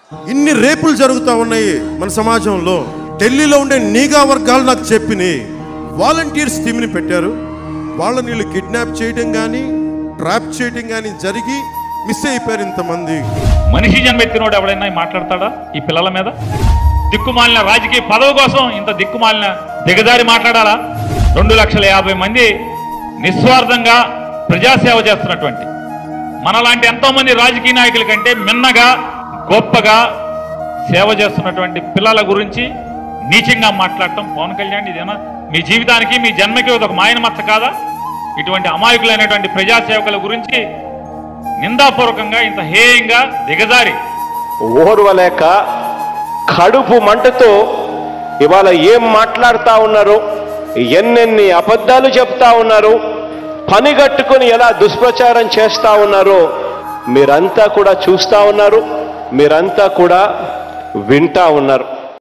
ఇన్ని రేపులు జరుగుతూ ఉన్నాయి మన సమాజంలో ఢిల్లీలో ఉండే నీగా వర్గాలు నాకు చెప్పినాయి వాలంటీర్స్ టీంని పెట్టారు వాళ్ళని వీళ్ళు కిడ్నాప్ చేయడం కానీ ట్రాప్ చేయడం కానీ జరిగి మిస్ అయిపోయారు ఇంతమంది మనిషి జన్మెత్తినోడు ఎవడైనా మాట్లాడతాడా ఈ పిల్లల మీద దిక్కుమాలిన రాజకీయ పదవి కోసం ఇంత దిక్కుమాలిన దిగజారి మాట్లాడాలా రెండు లక్షల యాభై మంది నిస్వార్థంగా ప్రజాసేవ చేస్తున్నటువంటి మనలాంటి ఎంతో మంది రాజకీయ నాయకుల కంటే మిన్నగా గొప్పగా సేవ చేస్తున్నటువంటి పిల్లల గురించి నీచంగా మాట్లాడటం పవన్ కళ్యాణ్ ఇదేనా మీ జీవితానికి మీ జన్మకి ఇది ఒక మాయన మచ్చ కాదా ఇటువంటి అమాయకులైనటువంటి ప్రజాసేవకుల గురించి నిందాపూర్వకంగా ఇంత హేయంగా దిగజారి ఓర్వలేక కడుపు మంటతో ఇవాళ ఏం మాట్లాడుతా ఉన్నారు ఎన్నెన్ని అబద్ధాలు చెప్తా ఉన్నారు పని కట్టుకొని ఎలా దుష్ప్రచారం చేస్తా ఉన్నారో మీరంతా కూడా చూస్తా ఉన్నారు మీరంతా కూడా వింటా ఉన్నారు